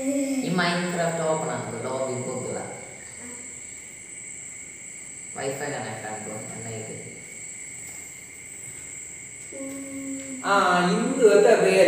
ഈ Minecraft open ആക്കും lobby പോകുക വൈഫൈ കണക്ട് ആക്കും എന്നായിട്ട് ആ ಇಂದು ಅದ ಬೇರೆ